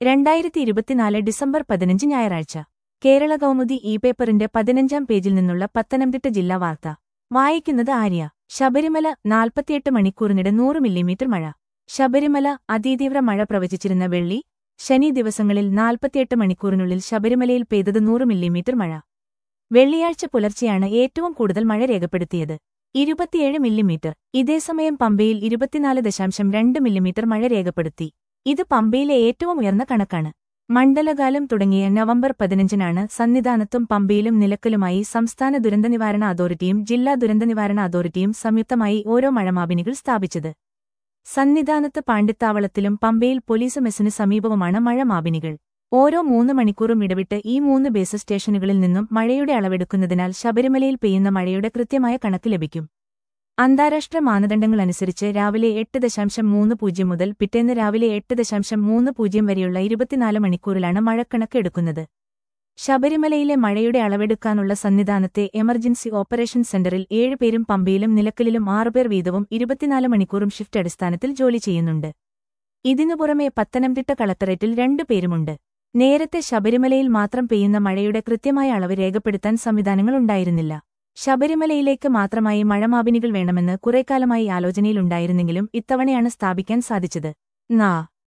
രണ്ടായിരത്തി ഇരുപത്തിനാല് ഡിസംബർ പതിനഞ്ച് ഞായറാഴ്ച കേരള കൗമുദി ഇ പേപ്പറിന്റെ പതിനഞ്ചാം പേജിൽ നിന്നുള്ള പത്തനംതിട്ട ജില്ലാ വാർത്ത വായിക്കുന്നത് ആര്യ ശബരിമല നാൽപ്പത്തിയെട്ട് മണിക്കൂറിനിടെ നൂറ് മില്ലിമീറ്റർ മഴ ശബരിമല അതിതീവ്ര മഴ പ്രവചിച്ചിരുന്ന വെള്ളി ശനി ദിവസങ്ങളിൽ നാൽപ്പത്തിയെട്ട് മണിക്കൂറിനുള്ളിൽ ശബരിമലയിൽ പെയ്തത് നൂറ് മില്ലിമീറ്റർ മഴ വെള്ളിയാഴ്ച പുലർച്ചെയാണ് ഏറ്റവും കൂടുതൽ മഴ രേഖപ്പെടുത്തിയത് ഇരുപത്തിയേഴ് മില്ലിമീറ്റർ ഇതേസമയം പമ്പയിൽ ഇരുപത്തിനാല് ദശാംശം രണ്ട് മില്ലിമീറ്റർ മഴ രേഖപ്പെടുത്തി ഇത് പമ്പയിലെ ഏറ്റവും ഉയർന്ന കണക്കാണ് മണ്ഡലകാലം തുടങ്ങിയ നവംബർ പതിനഞ്ചിനാണ് സന്നിധാനത്തും പമ്പയിലും നിലക്കലുമായി സംസ്ഥാന ദുരന്തനിവാരണ അതോറിറ്റിയും ജില്ലാ ദുരന്തനിവാരണ അതോറിറ്റിയും സംയുക്തമായി ഓരോ മഴമാപിനികൾ സ്ഥാപിച്ചത് സന്നിധാനത്ത് പാണ്ടിത്താവളത്തിലും പമ്പയിൽ പോലീസ് മെസ്സിന് സമീപവുമാണ് മഴമാപിനികൾ ഓരോ മൂന്ന് മണിക്കൂറും ഇടവിട്ട് ഈ മൂന്ന് ബേസ് സ്റ്റേഷനുകളിൽ നിന്നും മഴയുടെ അളവെടുക്കുന്നതിനാൽ ശബരിമലയിൽ പെയ്യുന്ന മഴയുടെ കൃത്യമായ കണക്ക് ലഭിക്കും അന്താരാഷ്ട്ര മാനദണ്ഡങ്ങളനുസരിച്ച് രാവിലെ എട്ട് ദശാംശം മൂന്ന് പൂജ്യം മുതൽ പിറ്റേന്ന് രാവിലെ എട്ട് ദശാംശം മൂന്ന് പൂജ്യം വരെയുള്ള ഇരുപത്തിനാല് മണിക്കൂറിലാണ് മഴക്കണക്ക് എടുക്കുന്നത് ശബരിമലയിലെ മഴയുടെ അളവെടുക്കാനുള്ള സന്നിധാനത്തെ എമർജൻസി ഓപ്പറേഷൻ സെന്ററിൽ ഏഴുപേരും പമ്പയിലും നിലക്കലിലും ആറുപേർ വീതവും ഇരുപത്തിനാല് മണിക്കൂറും ഷിഫ്റ്റ് അടിസ്ഥാനത്തിൽ ജോലി ചെയ്യുന്നുണ്ട് ഇതിനു പുറമെ പത്തനംതിട്ട കളക്ടറേറ്റിൽ രണ്ടുപേരുമുണ്ട് നേരത്തെ ശബരിമലയിൽ മാത്രം പെയ്യുന്ന മഴയുടെ കൃത്യമായ അളവ് രേഖപ്പെടുത്താൻ സംവിധാനങ്ങൾ ഉണ്ടായിരുന്നില്ല ശബരിമലയിലേക്ക് മാത്രമായി മഴമാപിനികൾ വേണമെന്ന് കുറേക്കാലമായി ആലോചനയിലുണ്ടായിരുന്നെങ്കിലും ഇത്തവണയാണ് സ്ഥാപിക്കാൻ സാധിച്ചത് നാ